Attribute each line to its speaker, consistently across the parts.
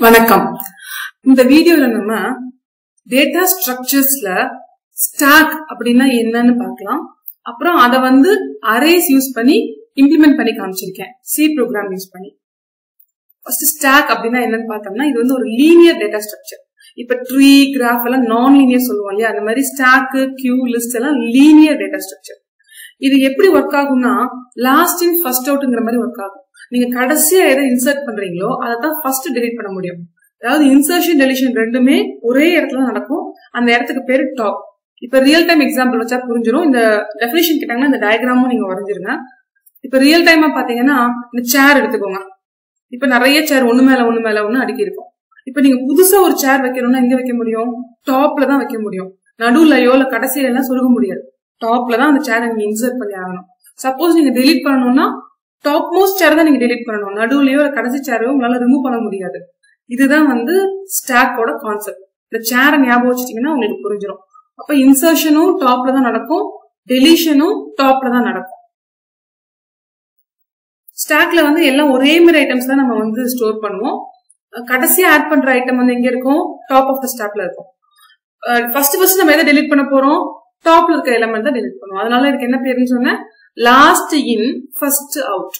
Speaker 1: வணக்கம் இந்த வீடியோல நம்ம டேட்டா ஸ்ட்ரக்சர்ஸ்ல ஸ்டாக் அப்படின்னா என்னன்னு பார்க்கலாம் அப்புறம் அதை வந்து அரேஸ் யூஸ் பண்ணி இம்ப்ளிமெண்ட் பண்ணி காமிச்சிருக்கேன் சி ப்ரோக்ராம் யூஸ் பண்ணி ஃபர்ஸ்ட் ஸ்டாக் அப்படின்னா என்னன்னு பார்த்தோம்னா இது வந்து ஒரு லீனியர் டேட்டா ஸ்ட்ரக்சர் இப்ப ட்ரீ கிராஃப் எல்லாம் நான் லீனியர் சொல்லுவோம் இல்லையா அந்த மாதிரி ஸ்டாக் கியூ லிஸ்ட் எல்லாம் லீனியர் டேட்டா ஸ்ட்ரக்சர் இது எப்படி ஒர்க் ஆகும்னா லாஸ்ட் இன் ஃபர்ஸ்ட் அவுட்ங்கிற மாதிரி ஒர்க் ஆகும் நீங்க கடைசியா எதை இன்சர்ட் பண்றீங்களோ அதை தான் ஃபர்ஸ்ட் டெலிட் பண்ண முடியும் அதாவது இன்சர்ஷன் டெலிஷன் ரெண்டுமே ஒரே இடத்துல நடக்கும் அந்த இடத்துக்கு பேரு டாப் இப்ப ரியல் டைம் எக்ஸாம்பிள் வச்சா புரிஞ்சிடும் இந்த டெபினேஷன் கேட்டாங்கன்னா இந்த டயக்ராமும் நீங்க வரைஞ்சிருங்க இப்ப ரியல் டைமா பாத்தீங்கன்னா இந்த சேர் எடுத்துக்கோங்க இப்ப நிறைய சேர் ஒண்ணு மேல ஒண்ணு மேல ஒண்ணு அடுக்கி இருக்கும் இப்ப நீங்க புதுசா ஒரு சேர் வைக்கணும்னா எங்க வைக்க முடியும் டாப்ல தான் வைக்க முடியும் நடுவுலயோ இல்ல கடைசியில எல்லாம் சொருக முடியாது டாப்ல தான் அந்த சேரை நீங்க இன்சர்ட் பண்ணி ஆகணும் சப்போஸ் நீங்க டெலிட் பண்ணணும்னா டாப் மோஸ்ட் சேர் தான் நீங்க டெலிட் பண்ணணும் நடுவுலயோ இல்ல கடைசி சேரையோ உங்களால ரிமூவ் பண்ண முடியாது இதுதான் வந்து ஸ்டாக்கோட கான்செப்ட் இந்த சேரை ஞாபகம் வச்சுட்டீங்கன்னா உங்களுக்கு புரிஞ்சிடும் அப்ப இன்சர்ஷனும் டாப்ல தான் நடக்கும் டெலிஷனும் டாப்ல தான் நடக்கும் ஸ்டாக்ல வந்து எல்லாம் ஒரே மாதிரி ஐட்டம்ஸ் தான் நம்ம வந்து ஸ்டோர் பண்ணுவோம் கடைசியா ஆட் பண்ற ஐட்டம் வந்து எங்க இருக்கும் டாப் ஆஃப் த ஸ்டாக்ல இருக்கும் ஃபர்ஸ்ட் ஃபர்ஸ்ட் நம்ம எதை டெலிட் பண்ண போறோம் டாப்ல இருக்க எலமெண்ட் தான் டெலிட் பண்ணுவோம் அதனால இதுக்கு என்ன பேருன்னு சொன்னேன் லாஸ்ட் இன் ஃபர்ஸ்ட் அவுட்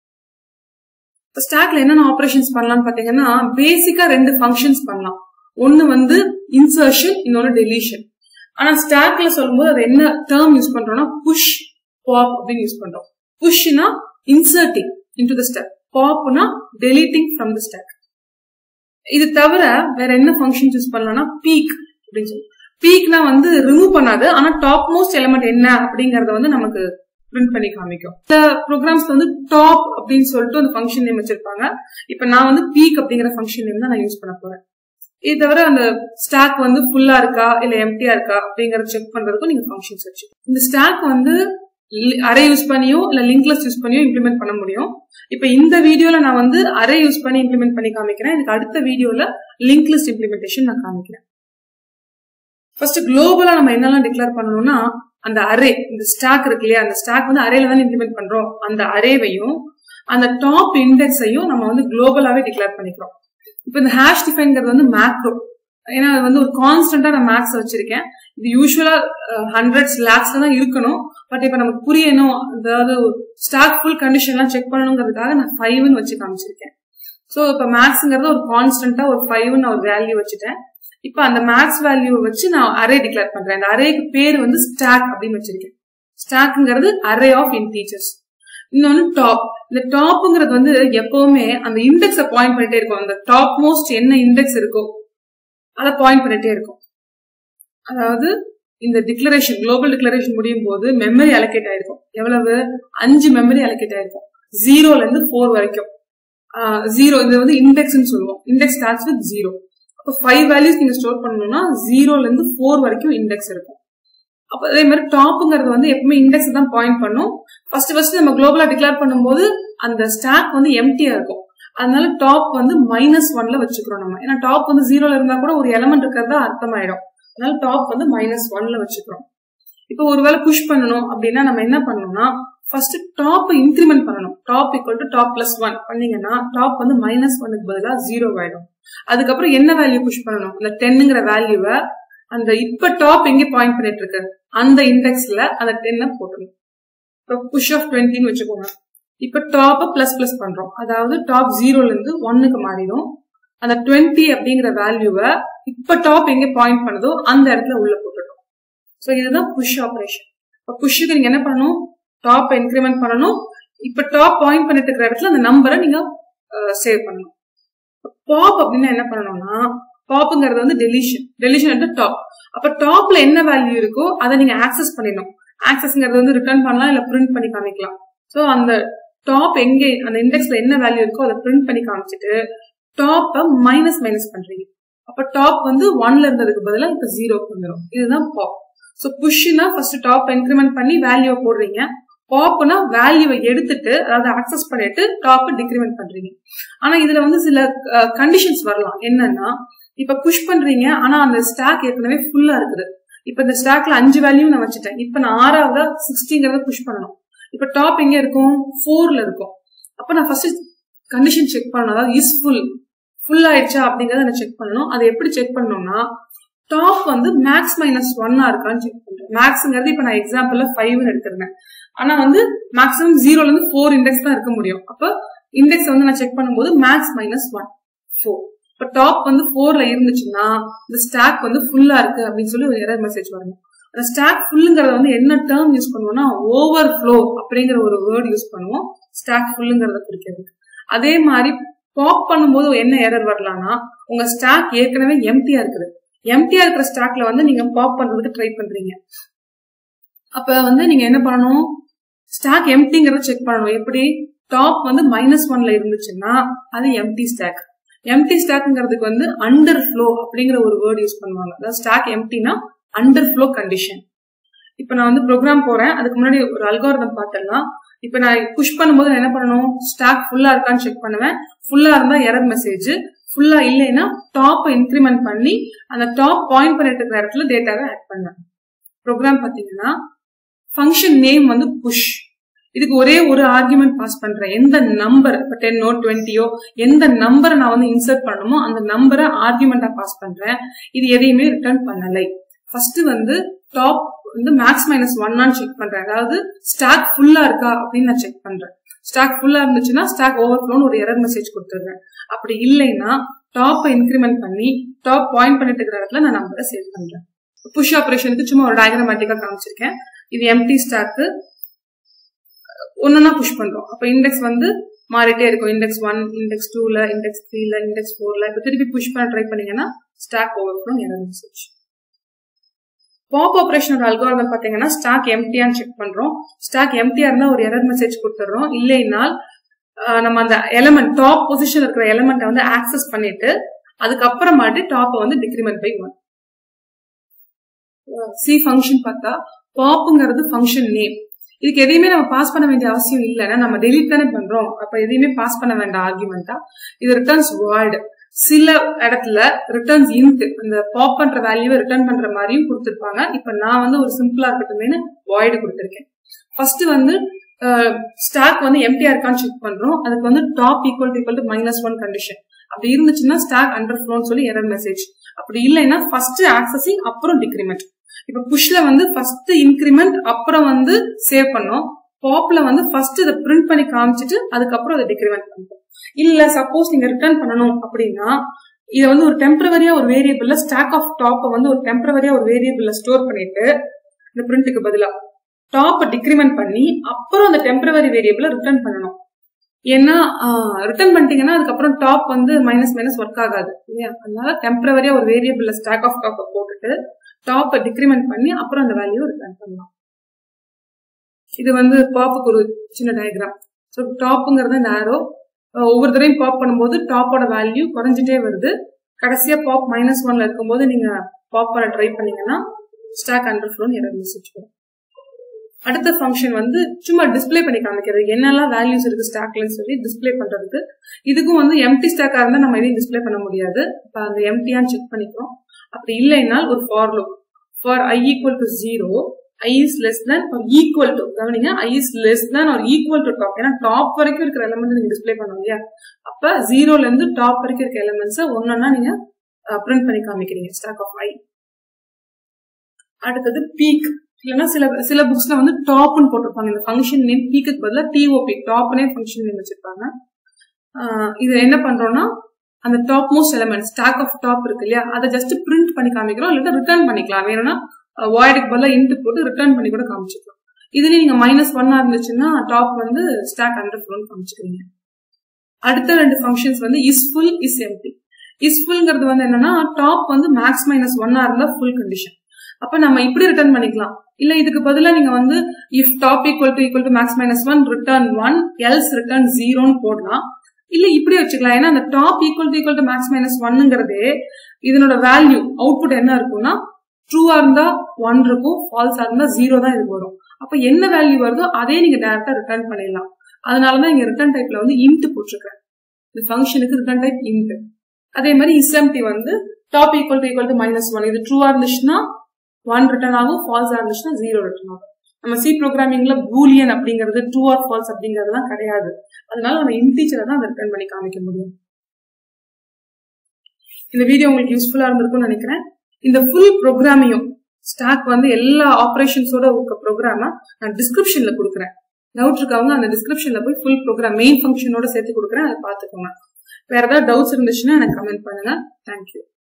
Speaker 1: ஸ்டாக்ல என்னென்ன ஆபரேஷன்ஸ் பண்ணலாம்னு பாத்தீங்கன்னா பேசிக்கா ரெண்டு ஃபங்க்ஷன்ஸ் பண்ணலாம் ஒன்னு வந்து இன்சர்ஷன் இன்னொன்னு டெலிஷன் ஆனா ஸ்டாக்ல சொல்லும்போது அது என்ன டேர்ம் யூஸ் பண்றோம்னா புஷ் பாப் அப்படின்னு யூஸ் பண்றோம் புஷ்னா இன்சர்ட்டிங் இன்டு த ஸ்டாக் பாப்னா டெலிட்டிங் ஃப்ரம் த ஸ்டாக் இது தவிர வேற என்ன ஃபங்க்ஷன் யூஸ் பண்ணலாம்னா பீக் அப்படின்னு சொல்லி பீக்னா வந்து ரிமூவ் பண்ணாது ஆனா டாப் மோஸ்ட் எலிமெண்ட் என்ன அப்படிங்கறத வந்து நமக்கு பிரிண்ட் பண்ணி காமிக்கும் இந்த ப்ரோக்ராம்ஸ் வந்து டாப் அப்படின்னு சொல்லிட்டு அந்த ஃபங்க்ஷன் நேம் வச்சிருப்பாங்க இப்ப நான் வந்து பீக் அப்படிங்கிற ஃபங்க்ஷன் நேம் தான் நான் யூஸ் பண்ண போறேன் இது தவிர அந்த ஸ்டாக் வந்து ஃபுல்லா இருக்கா இல்ல எம்டியா இருக்கா அப்படிங்கறத செக் பண்றதுக்கும் நீங்க ஃபங்க்ஷன்ஸ் வச்சு இந்த ஸ்டாக் வந்து அரே யூஸ் பண்ணியோ இல்ல லிங்க்லெஸ் யூஸ் பண்ணியோ இம்ப்ளிமெண்ட் பண்ண முடியும் இப்ப இந்த வீடியோல நான் வந்து அரே யூஸ் பண்ணி இம்ப்ளிமெண்ட் பண்ணி காமிக்கிறேன் எனக்கு அடுத்த வீடியோல லிங்க்லெஸ் இம்ப்ளிமெண்டேஷன் நான் காமிக்கிறேன் ஃபர்ஸ்ட் குளோபலா நம்ம என்னெல்லாம் டிக்ளேர் பண்ணணும்னா அந்த அரே இந்த ஸ்டாக் இருக்கு இல்லையா அந்த ஸ்டாக் வந்து அரேல தான் இம்ப்ளிமெண்ட் பண்றோம் அந்த அரேவையும் அந்த டாப் இண்டெக்ஸையும் நம்ம வந்து குளோபலாவே டிக்ளேர் பண்ணிக்கிறோம் இப்போ இந்த ஹேஷ் டிஃபைன்ங்கிறது வந்து மேக்ரோ ஏன்னா அது வந்து ஒரு கான்ஸ்டன்டா நான் மேக்ஸ் வச்சிருக்கேன் இது யூஸ்வலா ஹண்ட்ரட்ஸ் லேக்ஸ்ல தான் இருக்கணும் பட் இப்ப நமக்கு புரியணும் அதாவது ஸ்டாக் ஃபுல் கண்டிஷன்லாம் செக் பண்ணணுங்கிறதுக்காக நான் ஃபைவ்னு வச்சு காமிச்சிருக்கேன் ஸோ இப்போ மேக்ஸ்ங்கிறது ஒரு கான்ஸ்டன்டா ஒரு ஃபைவ்னு ஒரு வேல்யூ வச்சுட்டேன் இப்ப அந்த மேக்ஸ் வேல்யூ வச்சு நான் அரே டிக்ளேர் பண்றேன் அந்த அரேக்கு பேர் வந்து ஸ்டாக் அப்படின்னு வச்சிருக்கேன் ஸ்டாக்ங்கிறது அரே ஆஃப் இன்டீச்சர்ஸ் இன்னொன்னு டாப் இந்த டாப்ங்கிறது வந்து எப்பவுமே அந்த இண்டெக்ஸ பாயிண்ட் பண்ணிட்டே இருக்கும் அந்த டாப் மோஸ்ட் என்ன இண்டெக்ஸ் இருக்கோ அதை பாயிண்ட் பண்ணிட்டே இருக்கும் அதாவது இந்த டிக்ளரேஷன் குளோபல் டிக்ளரேஷன் முடியும் போது மெமரி அலோகேட் ஆயிருக்கும் எவ்வளவு அஞ்சு மெமரி அலோகேட் ஆயிருக்கும் ஜீரோல இருந்து போர் வரைக்கும் ஜீரோ இது வந்து இண்டெக்ஸ்னு சொல்லுவோம் இண்டெக்ஸ் ஸ்டார்ட்ஸ் வித் ஜீரோ அப்போ ஃபைவ் வேல்யூஸ் நீங்க ஸ்டோர் பண்ணணும்னா ஜீரோல இருந்து ஃபோர் வரைக்கும் இண்டெக்ஸ் இருக்கும் அப்போ அதே மாதிரி டாப்புங்கிறது வந்து எப்பவுமே இண்டெக்ஸ் தான் பாயிண்ட் பண்ணும் ஃபர்ஸ்ட் ஃபர்ஸ்ட் நம்ம குளோபலா டிக்ளேர் பண்ணும்போது அந்த ஸ்டாக் வந்து எம்டியா இருக்கும் அதனால டாப் வந்து மைனஸ் ஒன்ல வச்சுக்கிறோம் நம்ம ஏன்னா டாப் வந்து ஜீரோல இருந்தா கூட ஒரு எலமெண்ட் இருக்கிறதா அர்த்தமாயிடும் அதனால டாப் வந்து மைனஸ் ஒன்ல வச்சுக்கிறோம் இப்போ ஒருவேளை புஷ் பண்ணணும் அப்படின்னா நம்ம என்ன பண்ணணும்னா ஃபர்ஸ்ட் டாப் இன்க்ரிமெண்ட் பண்ணணும் top equal to top plus one பண்ணீங்கன்னா டாப் வந்து மைனஸ் ஒனுக்கு பதிலாக ஜீரோ ஆயிடும் அதுக்கப்புறம் என்ன வேல்யூ புஷ் பண்ணணும் இந்த டென்னுங்கிற வேல்யூவை அந்த இப்ப டாப் எங்க பாயிண்ட் பண்ணிட்டு இருக்கு அந்த இண்டெக்ஸ்ல அந்த டென்னை போட்டணும் இப்போ புஷ் ஆஃப் டுவெண்ட்டின்னு வச்சுக்கோங்க இப்ப டாப்பை பிளஸ் பிளஸ் பண்றோம் அதாவது டாப் ஜீரோல இருந்து ஒன்னுக்கு மாறிடும் அந்த டுவெண்ட்டி அப்படிங்கிற வேல்யூவை இப்ப டாப் எங்க பாயிண்ட் பண்ணுதோ அந்த இடத்துல உள்ள போட்டுட்டோம் ஸோ இதுதான் புஷ் ஆப்ரேஷன் இப்போ புஷ்ஷுக்கு நீங்க என்ன பண்ணணும் டாப் இன்க்ரிமெண்ட் பண்ணணும் இப்ப டாப் பாயிண்ட் பண்ணிட்டு இருக்கிற இடத்துல அந்த நம்பரை நீங்க சேவ் பண்ணணும் பாப் அப்படின்னா என்ன பண்ணணும்னா பாப்புங்கிறது வந்து டெலிஷன் டெலிஷன் அட் டாப் அப்ப டாப்ல என்ன வேல்யூ இருக்கோ அதை நீங்க ஆக்சஸ் பண்ணிடணும் ஆக்சஸ்ங்கிறது வந்து ரிட்டர்ன் பண்ணலாம் இல்ல பிரிண்ட் பண்ணி காமிக்கலாம் ஸோ அந்த டாப் எங்க அந்த இண்டெக்ஸ்ல என்ன வேல்யூ இருக்கோ அதை பிரிண்ட் பண்ணி காமிச்சிட்டு டாப்பை மைனஸ் மைனஸ் பண்றீங்க அப்ப டாப் வந்து ஒன்ல இருந்ததுக்கு பதிலாக இப்ப ஜீரோக்கு வந்துடும் இதுதான் பாப் ஸோ புஷ்னா ஃபர்ஸ்ட் டாப் இன்க்ரிமெண்ட் பண்ணி வேல்யூ போடுறீங்க பாப்னா வேல்யூவை எடுத்துட்டு அதாவது ஆக்சஸ் பண்ணிட்டு டாப் டிக்ரிமெண்ட் பண்றீங்க ஆனா இதுல வந்து சில கண்டிஷன்ஸ் வரலாம் என்னன்னா இப்ப புஷ் பண்றீங்க ஆனா அந்த ஸ்டாக் ஏற்கனவே ஃபுல்லா இருக்குது இப்ப இந்த ஸ்டாக்ல அஞ்சு வேல்யூ நான் வச்சுட்டேன் இப்ப நான் ஆறாவது சிக்ஸ்டிங்கிறத புஷ் பண்ணணும் இப்ப டாப் எங்க இருக்கும் ஃபோர்ல இருக்கும் அப்ப நான் ஃபர்ஸ்ட் கண்டிஷன் செக் பண்ணணும் அதாவது இஸ் ஃபுல் ஃபுல் ஆயிடுச்சா அப்படிங்கறத நான் செக் பண்ணணும் அதை எப்படி செக் பண்ணணும்னா டாப் வந்து மேக்ஸ் மைனஸ் ஒன்னா இருக்கான்னு செக் பண்றேன் மேக்ஸ்ங்கிறது இப்ப நான் எக்ஸாம்பிள்ல ஃபைவ்னு எடுத்திருந்தேன் ஆனா வந்து மேக்ஸிமம் ஜீரோல இருந்து ஃபோர் இண்டெக்ஸ் தான் இருக்க முடியும் அப்ப இண்டெக்ஸ் வந்து நான் செக் பண்ணும்போது மேக்ஸ் மைனஸ் ஒன் ஃபோர் இப்ப டாப் வந்து ஃபோர்ல இருந்துச்சுன்னா இந்த ஸ்டாக் வந்து ஃபுல்லா இருக்கு அப்படின்னு சொல்லி ஒரு எரர் மெசேஜ் வரணும் அந்த ஸ்டாக் ஃபுல்லுங்கிறத வந்து என்ன டேர்ம் யூஸ் பண்ணுவோம்னா ஓவர் ஃப்ளோ அப்படிங்கிற ஒரு வேர்ட் யூஸ் பண்ணுவோம் ஸ்டாக் ஃபுல்லுங்கிறத குறிக்கிறதுக்கு அதே மாதிரி பாப் பண்ணும்போது என்ன எரர் வரலாம்னா உங்க ஸ்டாக் ஏற்கனவே எம்டியா இருக்குது எம்டியா இருக்கிற ஸ்டாக்ல வந்து நீங்க பாப் பண்றதுக்கு ட்ரை பண்றீங்க அப்ப வந்து நீங்க என்ன பண்ணணும் ஸ்டாக் எம்டிங்கிறத செக் பண்ணணும் எப்படி டாப் வந்து மைனஸ் ஒன்ல இருந்துச்சுன்னா அது எம்டி ஸ்டாக் எம்டி ஸ்டாக்ங்கிறதுக்கு வந்து அண்டர் ஃப்ளோ அப்படிங்கிற ஒரு வேர்ட் யூஸ் பண்ணுவாங்க அதாவது ஸ்டாக் எம்டினா அண்டர் ஃப்ளோ கண்டிஷன் இப்ப நான் வந்து ப்ரோக்ராம் போறேன் அதுக்கு முன்னாடி ஒரு அல்காரதம் பார்த்துடலாம் இப்ப நான் புஷ் பண்ணும்போது நான் என்ன பண்ணணும் ஸ்டாக் ஃபுல்லா இருக்கான்னு செக் பண்ணுவேன் ஃபுல்லா இருந்தா எரர் மெசேஜ் ஃபுல்லா இல்லைன்னா டாப் இன்க்ரிமெண்ட் பண்ணி அந்த டாப் பாயிண்ட் பண்ணிட்டு இருக்கிற இடத்துல டேட்டாவை ஆட் பண்ணுவேன் ப்ரோக்ராம் பாத்தீங்கன்னா ஃபங்க்ஷன் நேம் வந்து புஷ் இதுக்கு ஒரே ஒரு ஆர்குமெண்ட் பாஸ் பண்றேன் எந்த நம்பர் இப்ப டென்னோ டுவெண்ட்டியோ எந்த நம்பரை நான் வந்து இன்சர்ட் பண்ணணுமோ அந்த நம்பரை ஆர்குமெண்டா பாஸ் பண்றேன் இது எதையுமே ரிட்டர்ன் பண்ணலை ஃபர்ஸ்ட் வந்து டாப் வந்து மேக்ஸ் மைனஸ் ஒன்னான்னு செக் பண்றேன் அதாவது ஸ்டாக் ஃபுல்லா இருக்கா அப்படின்னு நான் செக் பண்றேன் ஸ்டாக் ஃபுல்லா இருந்துச்சுன்னா ஸ்டாக் ஓவர்ஃப்ளோன்னு ஒரு எரர் மெசேஜ் கொடுத்துடுறேன் அப்படி இல்லைன்னா டாப்பை இன்க்ரிமெண்ட் பண்ணி டாப் பாயிண்ட் பண்ணிட்டு இருக்கிற இடத்துல நான் நம்பரை சேவ் பண்றேன் புஷ் ஆபரேஷனுக்கு சும்மா ஒரு டயக்ராமேட்டிக்கா காமிச்சிருக்கேன் இது எம்டி ஸ்டாக்கு ஒன்னொன்னா புஷ் பண்றோம் அப்ப இண்டெக்ஸ் வந்து மாறிட்டே இருக்கும் இண்டெக்ஸ் ஒன் இண்டெக்ஸ் டூல இண்டெக்ஸ் த்ரீல இண்டெக்ஸ் ஃபோர்ல இப்ப திருப்பி புஷ் பண்ண ட்ரை பண்ணீங்கன்னா stack overflow error message pop ஆபரேஷனோட அல்காரிதம் பாத்தீங்கன்னா ஸ்டாக் எம்டியான்னு செக் பண்றோம் ஸ்டாக் எம்டியா இருந்தா ஒரு எரர் மெசேஜ் கொடுத்துறோம் இல்லைனால் நம்ம அந்த எலமெண்ட் டாப் பொசிஷன் இருக்கிற எலமெண்ட்டை வந்து ஆக்சஸ் பண்ணிட்டு அதுக்கப்புறமாட்டி டாப்பை வந்து decrement by one C function பார்த்தா பாப்புங்கிறது ஃபங்க்ஷன் நேம் இதுக்கு எதையுமே நம்ம பாஸ் பண்ண வேண்டிய அவசியம் இல்லைன்னா நம்ம டெலிட் தானே பண்றோம் அப்ப எதையுமே பாஸ் பண்ண வேண்டாம் ஆர்குமெண்டா இது ரிட்டர்ன்ஸ் வேர்டு சில இடத்துல ரிட்டர்ன்ஸ் இன்ட் அந்த பாப் பண்ற வேல்யூவை ரிட்டர்ன் பண்ற மாதிரியும் கொடுத்துருப்பாங்க இப்ப நான் வந்து ஒரு சிம்பிளா இருக்கட்டுமேனு வாய்டு கொடுத்துருக்கேன் ஃபர்ஸ்ட் வந்து ஸ்டாக் வந்து எம்டிஆ இருக்கான்னு செக் பண்றோம் அதுக்கு வந்து top equal equal to minus one condition அப்படி இருந்துச்சுன்னா ஸ்டாக் அண்டர் ஃப்ளோன்னு சொல்லி எரர் மெசேஜ் அப்படி இல்லைன்னா ஃபர்ஸ்ட் ஆக்சஸிங் அப்புறம் டிக்ரிமெண்ட் இப்ப புஷ்ல வந்து ஃபர்ஸ்ட் இன்க்ரிமெண்ட் அப்புறம் வந்து சேவ் பண்ணோம் பாப்ல வந்து ஃபர்ஸ்ட் இதை பிரிண்ட் பண்ணி காமிச்சிட்டு அதுக்கப்புறம் அதை டிக்ரிமெண்ட் பண்றோம் இல்ல சப்போஸ் நீங்க ரிட்டர்ன் பண்ணணும் அப்படின்னா இதை வந்து ஒரு டெம்பரவரியா ஒரு வேரியபிள்ல ஸ்டாக் ஆஃப் டாப்பை வந்து ஒரு டெம்பரவரியா ஒரு வேரியபிள்ல ஸ்டோர் பண்ணிட்டு இந்த பிரிண்ட்டுக்கு பதிலா டாப்பை டிக்ரிமெண்ட் பண்ணி அப்புறம் அந்த டெம்பரவரி வேரியபிள ரிட்டர்ன் பண்ணணும் ஏன்னா ரிட்டர்ன் பண்ணிட்டீங்கன்னா அதுக்கப்புறம் டாப் வந்து மைனஸ் மைனஸ் ஒர்க் ஆகாது இல்லையா அதனால டெம்பரவரியா ஒரு வேரியபிள்ல ஸ்டாக் ஆஃப் டாப்பை போட்டுட்டு டாப்பை டிக்ரிமெண்ட் பண்ணி அப்புறம் அந்த வேல்யூ ரிட்டர்ன் பண்ணலாம் இது வந்து பாப்புக்கு ஒரு சின்ன டயக்ராம் ஸோ டாப்புங்கிறது நேரோ ஒவ்வொரு தடவையும் பாப் பண்ணும்போது டாப்போட வேல்யூ குறைஞ்சிட்டே வருது கடைசியா பாப் மைனஸ் ஒன்ல இருக்கும்போது நீங்க பாப் பண்ண ட்ரை பண்ணீங்கன்னா ஸ்டாக் அண்டர் ஃப்ளோன்னு எரர் மெசேஜ் வரும் அடுத்த ஃபங்க்ஷன் வந்து சும்மா டிஸ்பிளே பண்ணி காமிக்கிறது என்னெல்லாம் வேல்யூஸ் இருக்கு ஸ்டாக்லன்னு சொல்லி டிஸ்பிளே பண்றதுக்கு இதுக்கும் வந்து எம்டி ஸ்டாக்கா இருந்தா நம்ம எதையும் டிஸ்பிளே பண்ண முடியாது இப்போ அந்த எம்டியான்னு செக் பண்ணிக்கிறோம் அப்படி இல்லைன்னா ஒரு for look for I equal to zero I is less than or equal to கவனிங்க I is less than or equal to top ஏன்னா டாப் வரைக்கும் இருக்கிற எலமெண்ட் நீங்க டிஸ்பிளே பண்ணுவோம் இல்லையா அப்ப ஜீரோல இருந்து டாப் வரைக்கும் இருக்க எலமெண்ட்ஸ் ஒன்னொன்னா நீங்க பிரிண்ட் பண்ணி காமிக்கிறீங்க ஸ்டாக் ஆஃப் ஐ அடுத்தது பீக் இல்லைன்னா சில சில புக்ஸ்ல வந்து டாப்னு போட்டிருப்பாங்க இந்த ஃபங்க்ஷன் நேம் பீக்கு பதிலாக டிஓபி டாப்னே ஃபங்க்ஷன் நேம் வச்சிருப்பாங்க இது என்ன பண்றோம்னா அந்த top most element stack of top இருக்கு இல்லையா அதை ஜஸ்ட் பிரிண்ட் பண்ணி காமிக்கிறோம் இல்லாட்டா ரிட்டர்ன் பண்ணிக்கலாம் வேணும்னா வாய்டுக்கு பதிலாக இன்ட்டு போட்டு ரிட்டர்ன் பண்ணி கூட காமிச்சிக்கலாம் இதுலயும் நீங்க மைனஸ் ஒன்னா இருந்துச்சுன்னா டாப் வந்து ஸ்டாக் அண்டர் ஃபுல் காமிச்சுக்கிறீங்க அடுத்த ரெண்டு ஃபங்க்ஷன்ஸ் வந்து இஸ் ஃபுல் இஸ் எம்டி இஸ் ஃபுல்ங்கிறது வந்து என்னன்னா டாப் வந்து மேக்ஸ் மைனஸ் ஒன்னா இருந்தா ஃபுல் கண்டிஷன் அப்ப நம்ம இப்படி ரிட்டர்ன் பண்ணிக்கலாம் இல்ல இதுக்கு பதிலாக நீங்க வந்து if top equal to equal to max minus one return one else return ஜீரோன்னு போடலாம் இல்ல இப்படி வச்சுக்கலாம் ஏன்னா அந்த top equal to equal to max minus ஒன்னுங்கிறதே இதனோட வேல்யூ அவுட்புட் என்ன இருக்கும்னா ட்ரூவா இருந்தா ஒன் இருக்கும் ஃபால்ஸா இருந்தா ஜீரோ தான் இது வரும் அப்ப என்ன வேல்யூ வருதோ அதே நீங்க டேரக்டா ரிட்டர்ன் பண்ணிடலாம் அதனாலதான் இங்க ரிட்டர்ன் டைப்ல வந்து இன்ட் போட்டிருக்கேன் இந்த ஃபங்க்ஷனுக்கு ரிட்டர்ன் டைப் இன்ட் அதே மாதிரி இஸ்எம்டி வந்து top equal to equal to minus one இது ட்ரூவா இருந்துச்சுன்னா ஒன் ரிட்டர்ன் ஆகும் ஃபால்ஸா இருந்துச்சுன்னா ஜீரோ ரிட்டர்ன் ஆகும் நம்ம சி ப்ரோக்ராமிங்ல பூலியன் அப்படிங்கிறது ட்ரூ ஆர் ஃபால்ஸ் அப்படிங்கிறதுலாம் கிடையாது அதனால நம்ம இன்டீச்சரை தான் அதை ரிட்டர்ன் பண்ணி காமிக்க முடியும் இந்த வீடியோ உங்களுக்கு யூஸ்ஃபுல்லா இருந்திருக்கும்னு நினைக்கிறேன் இந்த ஃபுல் ப்ரோக்ராமையும் ஸ்டாக் வந்து எல்லா ஆப்ரேஷன்ஸோட இருக்க ப்ரோக்ராம நான் டிஸ்கிரிப்ஷன்ல கொடுக்குறேன் டவுட் இருக்கவங்க அந்த டிஸ்கிரிப்ஷன்ல போய் ஃபுல் ப்ரோக்ராம் மெயின் ஃபங்க்ஷனோட சேர்த்து கொடுக்குறேன் அதை பார்த்துக்கோங்க வேற ஏதாவது டவுட்ஸ் இருந்துச்சுன்னா எனக்கு கமெண்ட் பண்ணுங்க தேங்க்யூ